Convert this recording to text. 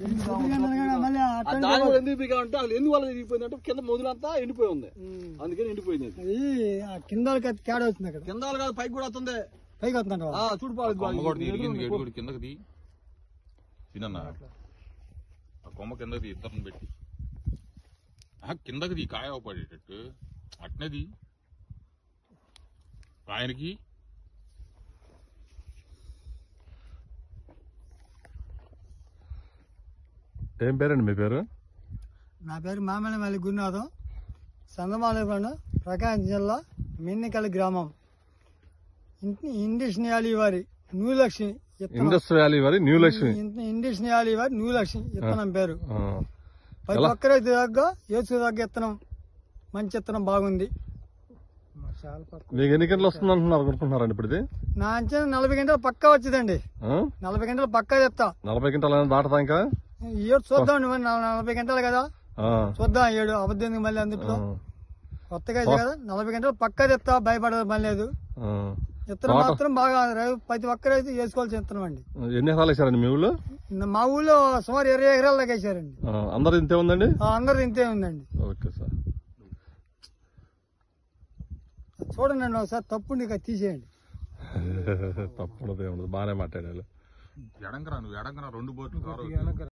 మళ్ళీ ఆ అట్టండి దాని కూడా ఎందుకు పీకా అంటే అసలు ఎందువల్ల ఇరిగిపోయింది అంటే కింద మొదలంతా ఎండిపోయి ఉంది అందుకని ఎండిపోయింది అది. అది ఆ కింద తేడా వచ్చింది అక్కడ కింద వాళ్ళు కాదు పైకి కూడా వస్తుంది పైకి వస్తుందంట ఆ చూడు పాడు కొమ్మ కూడా తిరిగింది గేటు కూడా కిందకి తీ తినన్నా ఆ కొమ్మ కిందకి తీ ఇద్దరిని పెట్టి ఆ కిందకి తీ కాయ పడేటట్టు అట్నేది ఆయనకి ఏం పేరండి మీ పేరు నా పేరు మామలమల్లి గురునాథం సందమాలపండ ప్రకాశం జిల్లా మిన్నికల్ గ్రామం ఇన్- ఇండిష్ నియాలి వారి న్యూ లక్ష్మి ఇత్తనం. ఇండస్ వ్యాలీ వారి న్యూ లక్ష్మి ఇన్- ఇండిష్ నియాలి వారి న్యూ లక్ష్మి ఇత్తనం పేరు ఆ. ప్రతి ఒక్కరికి దగ్గర ఏసు దగ్గర ఇత్తనం మంచి ఇత్తనం బాగుంది మీకు ఎన్ని గంటలు వస్తుంది అంటున్నారు అనుకుంటున్నారండి ఇప్పుడు ఇది నా అంచనా నలభై గంటలు పక్కా వచ్చిందండి ఆ? నలభై గంటలు పక్కా చెప్తా నలభై గంటలు అయినా దాటదా ఇంకా ఈ ఏడు చూద్దాం మరి నల- నలభై గంటలు కదా ఆ. చూద్దాం ఈ ఏడు అబద్ధం ఎందుకు మళ్ళీ అందుట్లో ఆ. కొత్తగా ఇది కదా నలభై గంటలు పక్కా చెప్తా భయపడదు మళ్ళీ లేదు ఆ. ఇత్తనం తోట- మాత్రం బాగా రై- ప్రతి ఒక్కరు అయితే వేసుకోవాల్సిన ఇత్తనం అండి ఎన్ని ఎకరాలు వేసారండి మీ ఊళ్ళో ఇన్న మా ఊళ్ళో సుమారు ఇరవై ఎకరాల దాకా వేసారండి ఆ, అందరు ఇంతే ఉందండి ఆ, అందరు ఇంతే ఉందండి ఓకే సార్ చూడండి అండి ఒకసారి తప్పు నీకు తీసేయండి తప్పదు ఏముండదు బాగానే మాట్లాడాలి ఎడంకరా నువ్వు ఎడంకరా రెండు బోట్లు కారు